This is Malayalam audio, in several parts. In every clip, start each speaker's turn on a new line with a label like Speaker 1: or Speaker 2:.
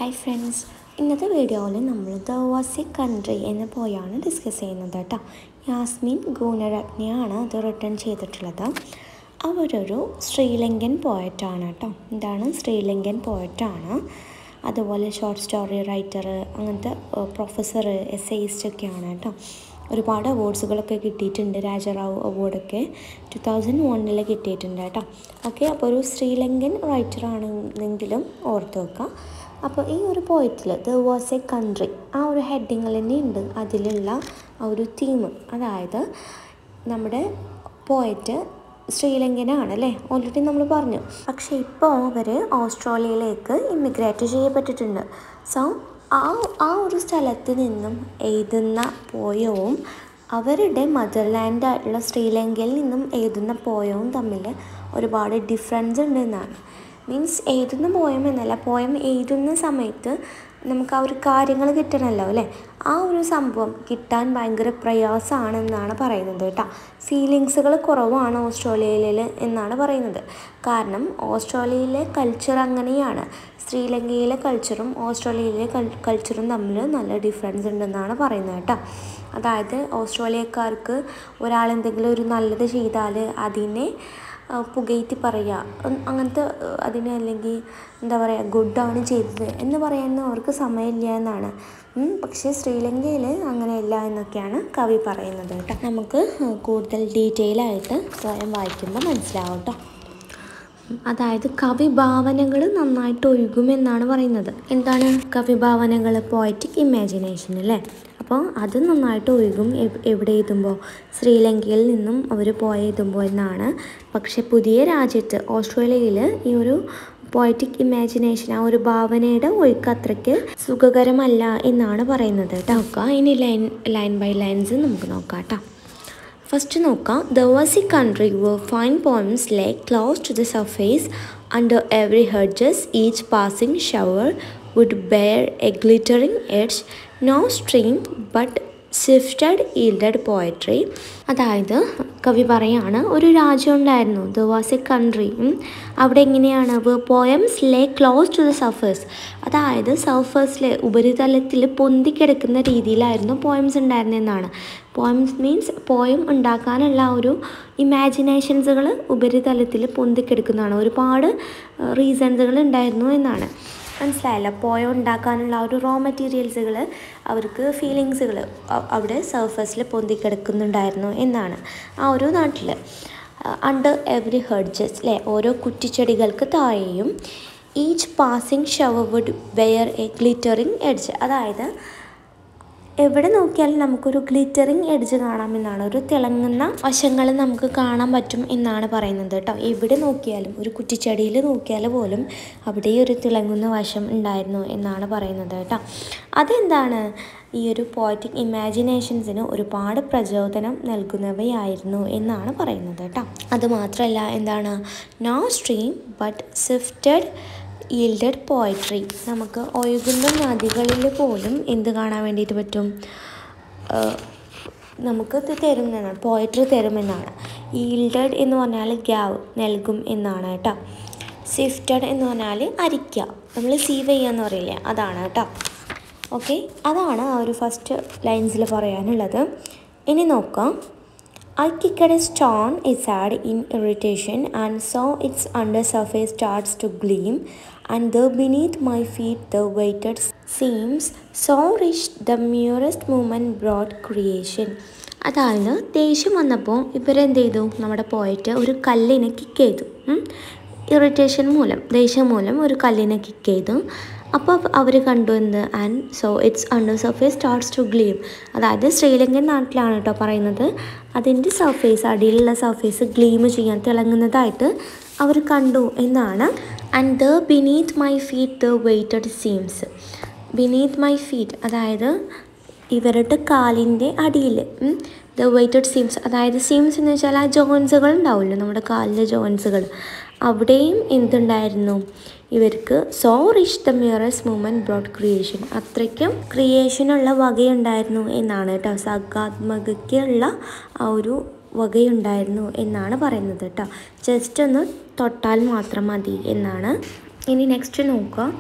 Speaker 1: ഹായ് ഫ്രണ്ട്സ് ഇന്നത്തെ വീഡിയോയിൽ നമ്മൾ ദ വാസ് എ കൺട്രി എന്ന പോയാണ് ഡിസ്കസ് ചെയ്യുന്നത് കേട്ടോ യാസ്മിൻ ഗൂണരത്നയാണ് അത് റിട്ടേൺ ചെയ്തിട്ടുള്ളത് അവരൊരു ശ്രീലങ്കൻ പോയറ്റാണ് കേട്ടോ എന്താണ് ശ്രീലങ്കൻ പോയറ്റാണ് അതുപോലെ ഷോർട്ട് സ്റ്റോറി റൈറ്റർ അങ്ങനത്തെ പ്രൊഫസർ എസ്ഐസ്റ്റ് ഒക്കെയാണ് കേട്ടോ ഒരുപാട് അവാർഡ്സുകളൊക്കെ കിട്ടിയിട്ടുണ്ട് രാജാറാവു അവാർഡൊക്കെ ടു തൗസൻഡ് വണ്ണിൽ കിട്ടിയിട്ടുണ്ട് കേട്ടോ ഓക്കെ അപ്പോൾ ഒരു ശ്രീലങ്കൻ റൈറ്റർ ആണെന്നെങ്കിലും ഓർത്ത് വെക്കുക അപ്പോൾ ഈ ഒരു പോയറ്റിൽ ദ വാസ് എ കൺട്രി ആ ഒരു ഹെഡിങ്ങിൽ തന്നെ ഉണ്ട് അതിലുള്ള ആ ഒരു തീം അതായത് നമ്മുടെ പോയറ്റ് ശ്രീലങ്കനാണ് അല്ലേ ഓൾറെഡി നമ്മൾ പറഞ്ഞു പക്ഷേ ഇപ്പോൾ അവർ ഓസ്ട്രേലിയയിലേക്ക് ഇമിഗ്രേറ്റ് ചെയ്യപ്പെട്ടിട്ടുണ്ട് സോ ആ ആ ഒരു സ്ഥലത്ത് നിന്നും എഴുതുന്ന പോയവും അവരുടെ മദർലാൻഡായിട്ടുള്ള ശ്രീലങ്കയിൽ നിന്നും എഴുതുന്ന പോയവും തമ്മിൽ ഒരുപാട് ഡിഫറൻസ് ഉണ്ടെന്നാണ് മീൻസ് എഴുതുന്ന പോയം എന്നല്ല പോയം എഴുതുന്ന സമയത്ത് നമുക്ക് ആ ഒരു കാര്യങ്ങൾ കിട്ടണമല്ലോ അല്ലേ ആ ഒരു സംഭവം കിട്ടാൻ ഭയങ്കര പ്രയാസമാണെന്നാണ് പറയുന്നത് കേട്ടോ ഫീലിങ്സുകൾ കുറവാണ് ഓസ്ട്രേലിയയിൽ എന്നാണ് പറയുന്നത് കാരണം ഓസ്ട്രേലിയയിലെ കൾച്ചർ അങ്ങനെയാണ് ശ്രീലങ്കയിലെ കൾച്ചറും ഓസ്ട്രേലിയയിലെ കൾച്ചറും തമ്മിൽ നല്ല ഡിഫറൻസ് ഉണ്ടെന്നാണ് പറയുന്നത് കേട്ടോ അതായത് ഓസ്ട്രേലിയക്കാർക്ക് ഒരാൾ എന്തെങ്കിലും ഒരു നല്ലത് ചെയ്താൽ അതിനെ പുകയറ്റി പറയുക അങ്ങനത്തെ അതിനെ അല്ലെങ്കിൽ എന്താ പറയുക ഗുഡാണ് ചെയ്തത് എന്ന് പറയാൻ അവർക്ക് സമയമില്ല എന്നാണ് പക്ഷേ ശ്രീലങ്കയിൽ അങ്ങനെയല്ല എന്നൊക്കെയാണ് കവി പറയുന്നത് കേട്ടോ നമുക്ക് കൂടുതൽ ഡീറ്റെയിൽ ആയിട്ട് സ്വയം വായിക്കുമ്പോൾ മനസ്സിലാവും കേട്ടോ അതായത് കവിഭാവനകൾ നന്നായിട്ട് ഒഴുകുമെന്നാണ് പറയുന്നത് എന്താണ് കവിഭാവനകൾ പോയറ്റിക് ഇമാജിനേഷൻ അല്ലേ അപ്പോൾ അത് നന്നായിട്ട് ഒഴുകും എവിടെ എഴുതുമ്പോൾ ശ്രീലങ്കയിൽ നിന്നും അവർ പോയ എഴുതുമ്പോൾ എന്നാണ് പക്ഷെ പുതിയ രാജ്യത്ത് ഓസ്ട്രേലിയയിൽ ഈ ഒരു പോയറ്റിക് ഇമാജിനേഷൻ ആ ഒരു ഭാവനയുടെ ഒഴുക്ക് അത്രയ്ക്ക് സുഖകരമല്ല എന്നാണ് പറയുന്നത് കേട്ടോ ഇനി ലൈൻ ലൈൻ ബൈ ലൈൻസ് നമുക്ക് നോക്കാം കേട്ടോ ഫസ്റ്റ് നോക്കാം there was a country where fine poems lay close to the surface under every hedges each passing shower would bare a glittering edge no stream but sifted yielded poetry അതായത് കവി പറയാണ് ഒരു രാജ്യം ഉണ്ടായിരുന്നു ദ വാസ് എ കൺട്രി അവിടെ എങ്ങനെയാണ് poems lay close to the surface അതായത് സർഫേസിലെ ഉപരിതലത്തിൽ പൊന്തിക്കിടക്കുന്ന രീതിയിലായിരുന്നു പോയംസ് ഉണ്ടായിരുന്നതെന്നാണ് പോയംസ് മീൻസ് പോയം ഉണ്ടാക്കാനുള്ള ഒരു ഇമാജിനേഷൻസുകൾ ഉപരിതലത്തിൽ പൊന്തിക്കെടുക്കുന്നതാണ് ഒരുപാട് റീസൺസുകൾ ഉണ്ടായിരുന്നു എന്നാണ് മനസ്സിലായല്ല പോയം ഉണ്ടാക്കാനുള്ള ആ ഒരു റോ മെറ്റീരിയൽസുകൾ അവർക്ക് ഫീലിങ്സുകൾ അവിടെ സർഫസിൽ പൊന്തിക്കിടക്കുന്നുണ്ടായിരുന്നു എന്നാണ് ആ ഒരു നാട്ടിൽ അണ്ടർ എവറി ഹെഡ്ജസ് അല്ലേ ഓരോ കുറ്റിച്ചെടികൾക്ക് താഴെയും each passing shower would where a glittering edge അതായത് എവിടെ നോക്കിയാലും നമുക്കൊരു ഗ്ലിറ്ററിങ് എഡ്ജ് കാണാമെന്നാണ് ഒരു തിളങ്ങുന്ന വശങ്ങൾ നമുക്ക് കാണാൻ പറ്റും എന്നാണ് പറയുന്നത് കേട്ടോ എവിടെ നോക്കിയാലും ഒരു കുറ്റിച്ചെടിയിൽ നോക്കിയാൽ പോലും അവിടെ ഒരു തിളങ്ങുന്ന വശം ഉണ്ടായിരുന്നു എന്നാണ് പറയുന്നത് കേട്ടോ അതെന്താണ് ഈ ഒരു പോയറ്റിക് ഇമാജിനേഷൻസിന് ഒരുപാട് പ്രചോദനം നൽകുന്നവയായിരുന്നു എന്നാണ് പറയുന്നത് കേട്ടോ അതുമാത്രമല്ല എന്താണ് no stream but sifted yielded poetry നമുക്ക് ഒഴുകുന്ന നദികളിൽ പോലും എന്ത് കാണാൻ വേണ്ടിയിട്ട് പറ്റും നമുക്ക് ഇത് തരുമെന്നാണ് പോയട്രി തരുമെന്നാണ് ഈൽഡഡ് എന്ന് പറഞ്ഞാൽ ഗ്യാവ് നൽകും എന്നാണ് കേട്ടോ സ്വിഫ്റ്റഡ് എന്ന് പറഞ്ഞാൽ അരിക്കുക നമ്മൾ സീവ് ചെയ്യുക എന്ന് പറയില്ലേ അതാണ് കേട്ടോ ഓക്കെ അതാണ് ആ ഒരു ഫസ്റ്റ് ലൈൻസിൽ പറയാനുള്ളത് ഇനി നോക്കാം I kicked a stone aside in irritation and saw its under surface starts to gleam, and there beneath my feet the weighted seams so rich the merest movement brought creation. അതായത് ദേഷ്യം വന്നപ്പോൾ ഇവരെന്ത് ചെയ്തു നമ്മുടെ പോയിട്ട് ഒരു കല്ലിനെ കിക്ക് ചെയ്തു ഇറിറ്റേഷൻ മൂലം ദേഷ്യം മൂലം ഒരു കല്ലിനെ കിക്ക് ചെയ്തു അപ്പോൾ അവർ കണ്ടു എന്ത് and so its under surface starts to gleam അതായത് ശ്രീലങ്കൻ നാട്ടിലാണ് കേട്ടോ പറയുന്നത് അതിൻ്റെ സർഫേസ് അടിയിലുള്ള സർഫേസ് ഗ്ലീം ചെയ്യാൻ തിളങ്ങുന്നതായിട്ട് അവർ കണ്ടു എന്നാണ് and the beneath my feet the weighted seams beneath my feet അതായത് ഇവരുടെ കാലിൻ്റെ അടിയിൽ ദ വെയ്റ്റഡ് സീംസ് അതായത് സീംസ് എന്ന് വെച്ചാൽ ആ ജോയിൻസുകൾ ഉണ്ടാവുമല്ലോ നമ്മുടെ കാലിലെ ജോയിൻസുകൾ അവിടെയും എന്തുണ്ടായിരുന്നു ഇവർക്ക് so rich the mere moment brought creation അത്രയ്ക്കും ക്രിയേഷനുള്ള വകയുണ്ടായിരുന്നു എന്നാണ് കേട്ടോ സർഗാത്മകയ്ക്കുള്ള ആ ഒരു വകയുണ്ടായിരുന്നു എന്നാണ് പറയുന്നത് കേട്ടോ ജസ്റ്റ് ഒന്ന് തൊട്ടാൽ മാത്രം മതി എന്നാണ് ഇനി നെക്സ്റ്റ് നോക്കുക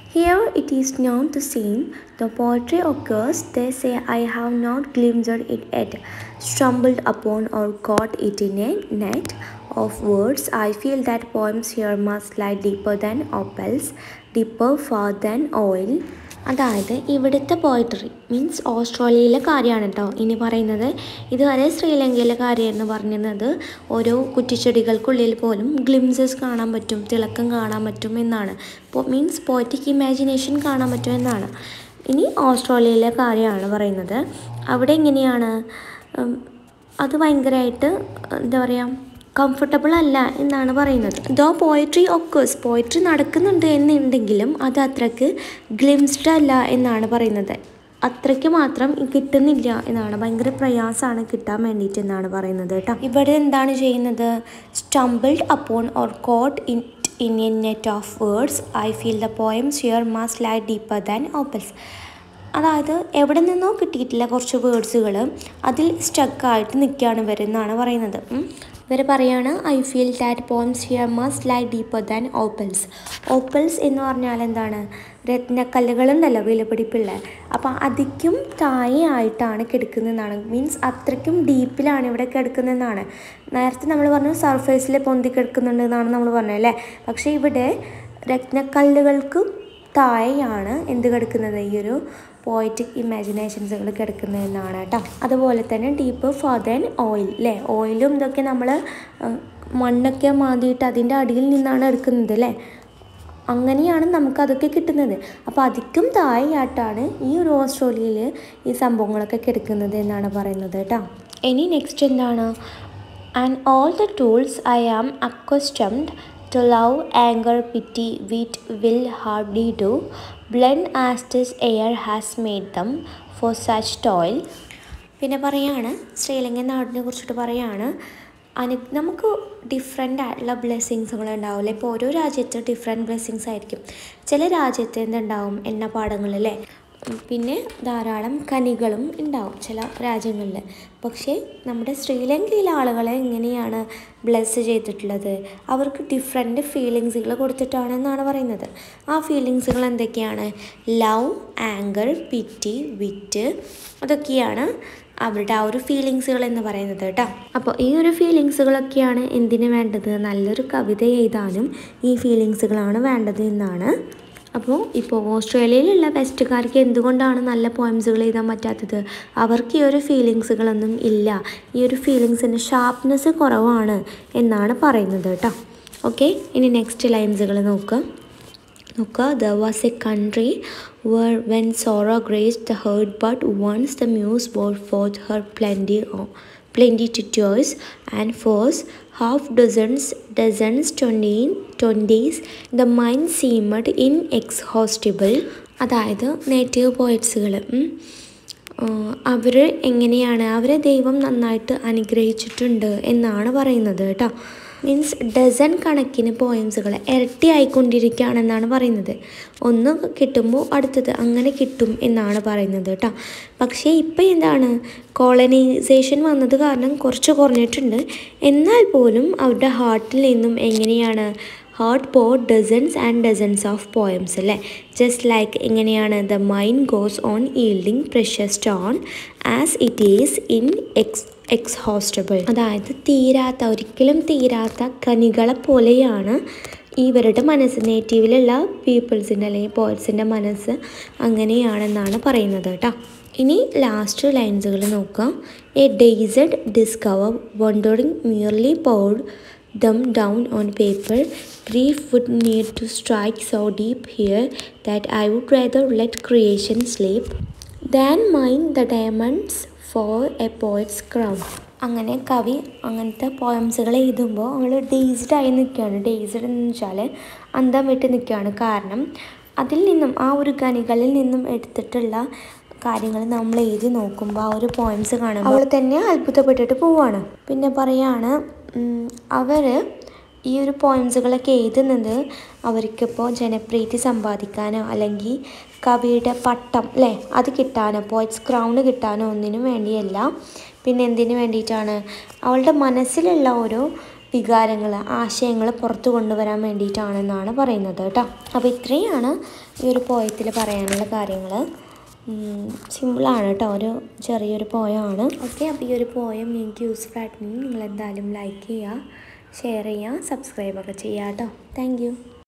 Speaker 1: Here it is known to seem the poetry occurs, they say I have not glimpsed it yet, stumbled upon or caught it in a net of words. I feel that poems here must lie deeper than opals, deeper far than oil. അതായത് ഇവിടുത്തെ പോയിട്രി മീൻസ് ഓസ്ട്രേലിയയിലെ കാര്യമാണ് കേട്ടോ ഇനി പറയുന്നത് ഇതുവരെ ശ്രീലങ്കയിലെ കാര്യം എന്ന് പറഞ്ഞിരുന്നത് ഓരോ കുറ്റിച്ചെടികൾക്കുള്ളിൽ പോലും ഗ്ലിംസസ് കാണാൻ പറ്റും തിളക്കം കാണാൻ പറ്റും എന്നാണ് മീൻസ് പോയറ്റിക് ഇമാജിനേഷൻ കാണാൻ പറ്റും എന്നാണ് ഇനി ഓസ്ട്രേലിയയിലെ കാര്യമാണ് പറയുന്നത് അവിടെ എങ്ങനെയാണ് ഉം, അത് ഭയങ്കരമായിട്ട് എന്താ പറയുക കംഫർട്ടബിൾ അല്ല എന്നാണ് പറയുന്നത് ദോ പോയട്രി ഒക്കേഴ്സ് പോയട്രി നടക്കുന്നുണ്ട് എന്നുണ്ടെങ്കിലും അത് അത്രക്ക് ഗ്ലിംസ്ഡ് അല്ല എന്നാണ് പറയുന്നത് അത്രയ്ക്ക് മാത്രം കിട്ടുന്നില്ല എന്നാണ് ഭയങ്കര പ്രയാസമാണ് കിട്ടാൻ വേണ്ടിയിട്ട് എന്നാണ് പറയുന്നത് കേട്ടോ ഇവിടെ എന്താണ് ചെയ്യുന്നത് stumbled upon or caught in in a net of words I feel the poems here must lie deeper than opals അതായത് എവിടെ നിന്നോ കിട്ടിയിട്ടില്ല കുറച്ച് വേർഡ്സുകൾ അതിൽ സ്റ്റക്കായിട്ട് നിൽക്കുകയാണ് ഇവരെന്നാണ് പറയുന്നത് ഉം. ഇവർ പറയാണ് I feel that poems here must lie deeper than opals opals എന്ന് പറഞ്ഞാൽ എന്താണ് രത്നക്കല്ലുകളുണ്ടല്ലോ വിലപിടിപ്പുള്ള അപ്പോൾ അതിക്കും താഴെ ആയിട്ടാണ് കിടക്കുന്നതെന്നാണ് മീൻസ് അത്രയ്ക്കും ഡീപ്പിലാണ് ഇവിടെ കിടക്കുന്നതെന്നാണ് നേരത്തെ നമ്മൾ പറഞ്ഞു സർഫേസിൽ പൊന്തി കിടക്കുന്നുണ്ട് എന്നാണ് നമ്മൾ പറഞ്ഞത് അല്ലേ പക്ഷേ ഇവിടെ രത്നക്കല്ലുകൾക്കും താഴെയാണ് എന്ത് കിടക്കുന്നത് ഈ ഒരു പോയറ്റിക് ഇമാജിനേഷൻസുകൾ കിടക്കുന്നതെന്നാണ് കേട്ടോ അതുപോലെ തന്നെ ഡീപ്പ് ഫാദൻ ഓയിൽ അല്ലേ ഓയിലും ഇതൊക്കെ നമ്മൾ മണ്ണൊക്കെ മാന്തിയിട്ട് അതിൻ്റെ അടിയിൽ നിന്നാണ് എടുക്കുന്നത് അല്ലേ അങ്ങനെയാണ് നമുക്ക് അതൊക്കെ കിട്ടുന്നത് അപ്പോൾ അതിക്കും താഴെയായിട്ടാണ് ഈ ഒരു ഓസ്ട്രേലിയയിൽ ഈ സംഭവങ്ങളൊക്കെ കിടക്കുന്നത് എന്നാണ് പറയുന്നത് കേട്ടോ ഇനി നെക്സ്റ്റ് എന്താണ് and all the tools I am accustomed to love, anger, pity, wit, will hardly do, blend as this air has made them for such toil. പിന്നെ പറയാണ് ശ്രീലങ്കൻ നാടിനെ കുറിച്ചിട്ട് പറയാണ് അനു നമുക്ക് ഡിഫറെൻ്റ് ആയിട്ടുള്ള ബ്ലെസ്സിങ്സുകൾ ഉണ്ടാവില്ലേ ഇപ്പോൾ ഓരോ രാജ്യത്ത് ഡിഫറെൻറ്റ് ബ്ലെസ്സിങ്സ് ആയിരിക്കും ചില രാജ്യത്ത് എന്തുണ്ടാവും എണ്ണപ്പാടങ്ങൾ അല്ലേ പിന്നെ ധാരാളം കനികളും ഉണ്ടാവും ചില രാജ്യങ്ങളിൽ പക്ഷേ നമ്മുടെ ശ്രീലങ്കയിലെ ആളുകളെ എങ്ങനെയാണ് ബ്ലെസ് ചെയ്തിട്ടുള്ളത് അവർക്ക് ഡിഫറെൻറ്റ് ഫീലിങ്സുകൾ കൊടുത്തിട്ടാണെന്നാണ് പറയുന്നത് ആ ഫീലിങ്സുകൾ എന്തൊക്കെയാണ് ലവ് ആങ്കർ പിറ്റി വിറ്റ് അതൊക്കെയാണ് അവരുടെ ആ ഒരു ഫീലിങ്സുകൾ എന്ന് പറയുന്നത് കേട്ടോ അപ്പോൾ ഈ ഒരു ഫീലിങ്സുകളൊക്കെയാണ് എന്തിനു വേണ്ടത് നല്ലൊരു കവിത എഴുതാനും ഈ ഫീലിങ്സുകളാണ് വേണ്ടത് എന്നാണ് അപ്പോൾ ഇപ്പോൾ ഓസ്ട്രേലിയയിലുള്ള വെസ്റ്റുകാർക്ക് എന്തുകൊണ്ടാണ് നല്ല പോയംസുകൾ എഴുതാൻ പറ്റാത്തത് അവർക്ക് ഈ ഒരു ഫീലിങ്സുകളൊന്നും ഇല്ല ഈ ഒരു ഫീലിങ്സിൻ്റെ ഷാർപ്നെസ് കുറവാണ് എന്നാണ് പറയുന്നത് കേട്ടോ ഓക്കെ ഇനി നെക്സ്റ്റ് ലൈൻസുകൾ നോക്കുക നോക്കുക there was a country where when sorrow grace the herd but once the muse bore forth her plenty plenty to toys and fours, half dozens, dozens, twenty, twenties, the mind seemed inexhaustible. അതായത് നേറ്റീവ് പോയറ്റ്സുകൾ അവർ എങ്ങനെയാണ് അവരെ ദൈവം നന്നായിട്ട് അനുഗ്രഹിച്ചിട്ടുണ്ട് എന്നാണ് പറയുന്നത് കേട്ടോ മീൻസ് ഡസൺ കണക്കിന് പോയംസുകൾ ഇരട്ടിയായിക്കൊണ്ടിരിക്കുകയാണെന്നാണ് പറയുന്നത് ഒന്ന് കിട്ടുമ്പോൾ അടുത്തത് അങ്ങനെ കിട്ടും എന്നാണ് പറയുന്നത് കേട്ടോ പക്ഷേ ഇപ്പം എന്താണ് കോളനൈസേഷൻ വന്നത് കാരണം കുറച്ച് കുറഞ്ഞിട്ടുണ്ട് എന്നാൽ പോലും അവരുടെ ഹാർട്ടിൽ നിന്നും എങ്ങനെയാണ് heart pour dozens and dozens of poems അല്ലേ ജസ്റ്റ് ലൈക്ക് എങ്ങനെയാണ് the mind goes on yielding precious stone as it is in ex exhaustible അതായത് തീരാത്ത ഒരിക്കലും തീരാത്ത കനികളെ പോലെയാണ് ഇവരുടെ മനസ്സ് നേറ്റീവിലുള്ള പീപ്പിൾസിൻ്റെ അല്ലെങ്കിൽ പോയറ്റ്സിൻ്റെ മനസ്സ് അങ്ങനെയാണെന്നാണ് പറയുന്നത് കേട്ടോ ഇനി ലാസ്റ്റ് ലൈൻസുകൾ നോക്കാം a dazed discover wandering merely poured them down on paper. Grief would need to strike so deep here that I would rather let creation sleep than mind the diamonds for a poet's crown. അങ്ങനെ കവി അങ്ങനത്തെ പോയംസുകൾ എഴുതുമ്പോൾ അവൾ ഡേസ്ഡ് ആയി നിൽക്കുകയാണ് ഡേസ്ഡ് എന്ന് വെച്ചാൽ അന്തം വിട്ട് നിൽക്കുകയാണ് കാരണം അതിൽ നിന്നും ആ ഒരു ഖനികളിൽ നിന്നും എടുത്തിട്ടുള്ള കാര്യങ്ങൾ നമ്മൾ എഴുതി നോക്കുമ്പോൾ ആ ഒരു പോയിന്റ്സ് കാണുമ്പോൾ അവൾ തന്നെ അത്ഭുതപ്പെട്ടിട്ട് പോവാണ് പിന്നെ പറയാണ് അവർ ഈ ഒരു പോയിന്റ്സുകളൊക്കെ എഴുതുന്നത് അവർക്കിപ്പോൾ ജനപ്രീതി സമ്പാദിക്കാനോ അല്ലെങ്കിൽ കവിയുടെ പട്ടം അല്ലേ അത് കിട്ടാനോ പോയിറ്റ്സ് ക്രൗണ് കിട്ടാനോ ഒന്നിനും വേണ്ടിയല്ല പിന്നെ എന്തിനു വേണ്ടിയിട്ടാണ് അവളുടെ മനസ്സിലുള്ള ഓരോ വികാരങ്ങൾ ആശയങ്ങൾ പുറത്തു കൊണ്ടുവരാൻ വേണ്ടിയിട്ടാണെന്നാണ് പറയുന്നത് കേട്ടോ അപ്പോൾ ഇത്രയാണ് ഈ ഒരു പോയത്തിൽ പറയാനുള്ള കാര്യങ്ങൾ സിമ്പിളാണ് കേട്ടോ ഒരു ചെറിയൊരു പോയമാണ് ഓക്കെ അപ്പോൾ ഈ ഒരു പോയം നിങ്ങൾക്ക് യൂസ്ഫുൾ ആയിട്ടുണ്ടെങ്കിൽ നിങ്ങൾ എന്തായാലും ലൈക്ക് ചെയ്യുക ഷെയർ ചെയ്യുക സബ്സ്ക്രൈബൊക്കെ ചെയ്യുക കേട്ടോ താങ്ക്